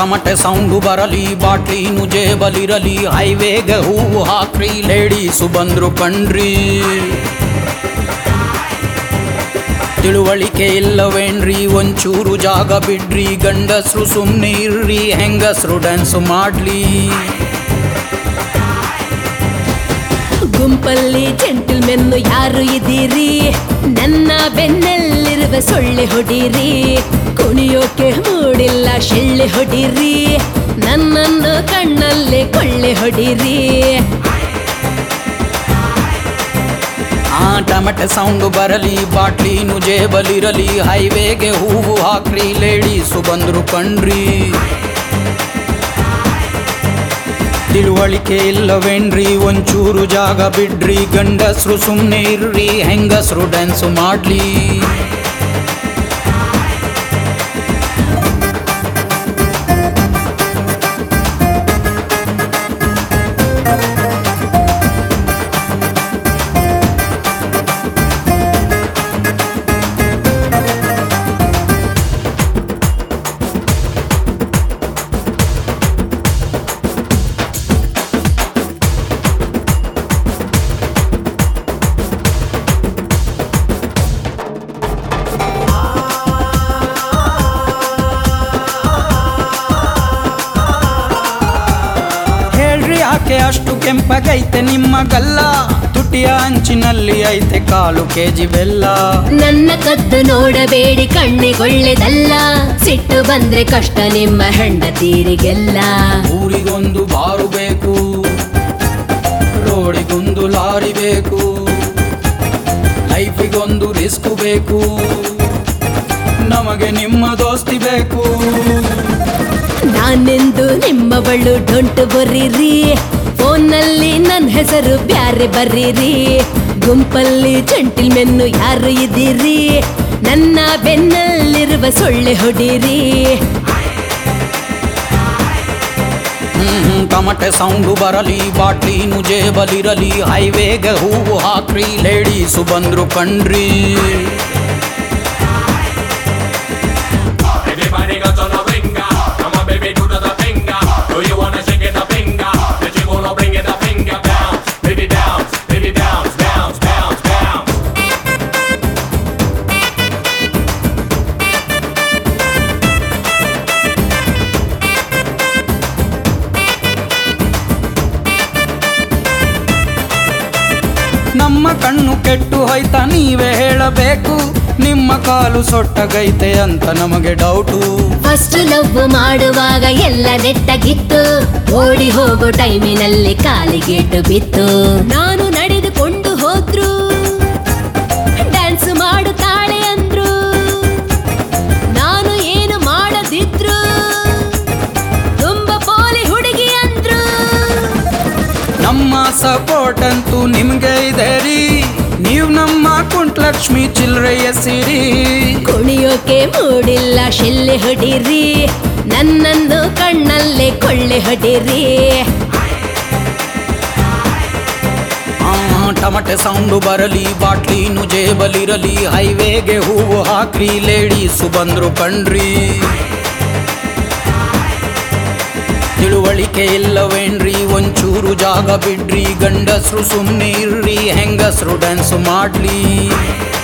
ತಮಟೆ ಸೌಂಡು ಬರಲಿ ಬಾಟ್ಲಿನು ಜೇಬಲಿರಲಿ ಹೈವೇಗೆ ಹೂವು ಹಾಕ್ರಿ ಲೇಡೀಸು ಬಂದ್ರು ಕಣ್ರಿ ತಿಳುವಳಿಕೆ ಇಲ್ಲವೇನ್ರಿ ಒಂಚೂರು ಜಾಗ ಬಿಡ್ರಿ ಗಂಡಸ್ರು ಸುಮ್ನೆ ಇರ್ರಿ ಹೆಂಗಸ್ರು ಡ್ಯಾನ್ಸ್ ಮಾಡ್ಲಿ ಗುಂಪಲ್ಲಿ ಜೆಂಟಲ್ ಮೆನ್ನು ಯಾರು ಇದ್ದೀರಿ ನನ್ನ ಬೆನ್ನಲ್ಲಿರುವ ಸೊಳ್ಳೆ ಹೊಡೀರಿ ಕುಣಿಯೋಕೆ ಮೂಡಿಲ್ಲ ಶೆಳ್ಳೆ ಹೊಡೀರಿ ನನ್ನನ್ನು ಕಣ್ಣಲ್ಲೇ ಕೊಳ್ಳೆ ಹೊಡೀರಿ ಆ ಟಮಟೆ ಸೌಂಡು ಬರಲಿ ಬಾಟ್ಲಿನು ಜೇಬಲಿರಲಿ ಹೈವೇಗೆ ಹೂವು ಹಾಕ್ರಿ ಲೇಡೀಸು ಬಂದ್ರು ಕಣ್ರಿ ತಿಳುವಳಿಕೆ ಇಲ್ಲವೇನ್ರಿ ಒಂಚೂರು ಜಾಗ ಬಿಡ್ರಿ ಗಂಡಸ್ರು ಸುಮ್ನೆ ಇರ್ರಿ ಹೆಂಗಸ್ರು ಡ್ಯಾನ್ಸು ಮಾಡ್ಲಿ ಹೇಳ್ರಿ ಯಾಕೆ ಅಷ್ಟು ಕೆಂಪಗೈತೆ ನಿಮ್ಮ ಗಲ್ಲ ತುಟಿಯ ಅಂಚಿನಲ್ಲಿ ಐತೆ ಕಾಲು ಕೆಜಿ ಬೆಲ್ಲ ನನ್ನ ಕದ್ದು ನೋಡಬೇಡಿ ಕಣ್ಣಿಗೊಳ್ಳೆದಲ್ಲ ಸಿಟ್ಟು ಬಂದ್ರೆ ಕಷ್ಟ ನಿಮ್ಮ ಹೆಂಡತೀರಿಗೆಲ್ಲ ಊರಿಗೊಂದು ಬಾರು ಬೇಕು ರೋಡಿಗೊಂದು ಲಾರಿ ಬೇಕು ಲೈಫಿಗೊಂದು ರಿಸ್ಕ್ ಬೇಕು ನಮಗೆ ನಿಮ್ಮ ದೋಸ್ತಿ ಬೇಕು ನಾನೆಂದು ನಿಮ್ಮವಳು ಡೊಂಟು ಬರೀರಿ ಫೋನ್ನಲ್ಲಿ ನನ್ನ ಹೆಸರು ಬ್ಯಾರೆ ಬರ್ರೀರಿ ಗುಂಪಲ್ಲಿ ಜಂಟಿಲ್ ಮೆನ್ನು ಯಾರು ಇದ್ದೀರಿ ನನ್ನ ಬೆನ್ನಲ್ಲಿರುವ ಸೊಳ್ಳೆ ಹೊಡೀರಿ ಹ್ಮ್ ಟಮಟೆ ಸೌಂಡು ಬರಲಿ ಬಾಟ್ಲಿನು ಜೇಬಲಿರಲಿ ಹೈವೇಗೆ ಹೂವು ಹಾಕ್ರಿ ಲೇಡೀಸು ಬಂದ್ರು ಕಣ್ರಿ Everybody got on a ringer. Come on, baby, do the, the finger. Do you wanna shake it, the finger? That you gonna bring it, the finger bounce, baby bounce, baby bounce, bounce, bounce, bounce. ನಮ್ಮ ಕಣ್ಣು ಕೆಟ್ಟು ಹೋಯ್ತ ನೀವೇ ಹೇಳಬೇಕು ನಿಮ್ಮ ಕಾಲು ಸೊಟ್ಟಗೈತೆ ಅಂತ ನಮಗೆ doubt first love ಮಾಡುವಾಗ ಎಲ್ಲ ನೆಟ್ಟಗಿತ್ತು ಓಡಿ ಹೋಗೋ ಟೈಮಿನಲ್ಲಿ ಕಾಲಿಗೇಟು ಬಿತ್ತು ನಾನು ನಡೆದುಕೊಂಡು ಹೋದ್ರು ಡ್ಯಾನ್ಸ್ ಮಾಡುತ್ತಾಳೆ ಅಂದ್ರು ನಾನು ಏನು ಮಾಡದಿದ್ರು ತುಂಬಾ ಪೋಲಿ ಹುಡುಗಿ ಅಂದ್ರು ನಮ್ಮ ಸಪೋರ್ಟ್ ಅಂತೂ ನಿಮ್ಗೆ ಇದೆ ರೀ ನೀವು ನಮ್ಮ ಕುಂಟ್ಲಕ್ಷ್ಮಿ ಚಿಲ್ರೆ ಎಸಿರಿ ಕುಣಿಯೋಕೆ ಮೂಡಿಲ್ಲ ಶೆಲ್ಲೆ ಹೊಡಿರಿ ನನ್ನನ್ನು ಕಣ್ಣಲ್ಲೇ ಕೊಳ್ಳೆ ಹೊಡಿರಿ ಆ, ಟಮಟೆ ಸೌಂಡು ಬರಲಿ ಬಾಟ್ಲಿನು ಜೇಬಲಿರಲಿ ಹೈವೇಗೆ ಹೂವು ಹಾಕ್ರಿ ಲೇಡೀಸು ಬಂದ್ರು ಕಣ್ರಿ ತಿಳುವಳಿಕೆ ಇಲ್ಲವೇನ್ರಿ ಒಂಚೂರು ಜಾಗ ಬಿಡ್ರಿ ಗಂಡಸ್ರು ಸುಮ್ನೆ ಇರ್ರಿ ಹೆಂಗಸ್ರು ಡ್ಯಾನ್ಸ್ ಮಾಡ್ಲಿ